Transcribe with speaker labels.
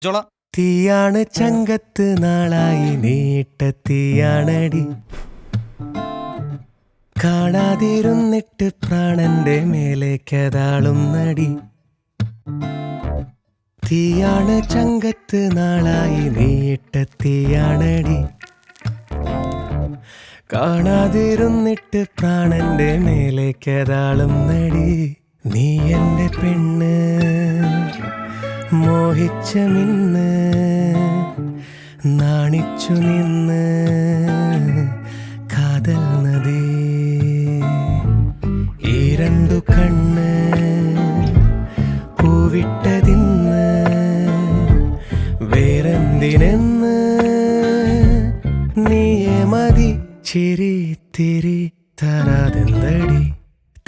Speaker 1: ജോള
Speaker 2: തീയാണ് ചങ്കത്ത് നാളായി നീട്ട തീയാണടി കാണാതിരുന്നിട്ട് പ്രാണന്റെ മേലേക്കതാളും നടി തീയാണ് ചങ്കത്ത് നാളായി നീട്ട തീയാണടി കാണാതിരുന്നിട്ട് പ്രാണന്റെ മേലേക്കതാളും നടി നീ എന്റെ പെണ്ണ് മോഹിച്ച മിന്ന് നാണിച്ചു നിന്ന്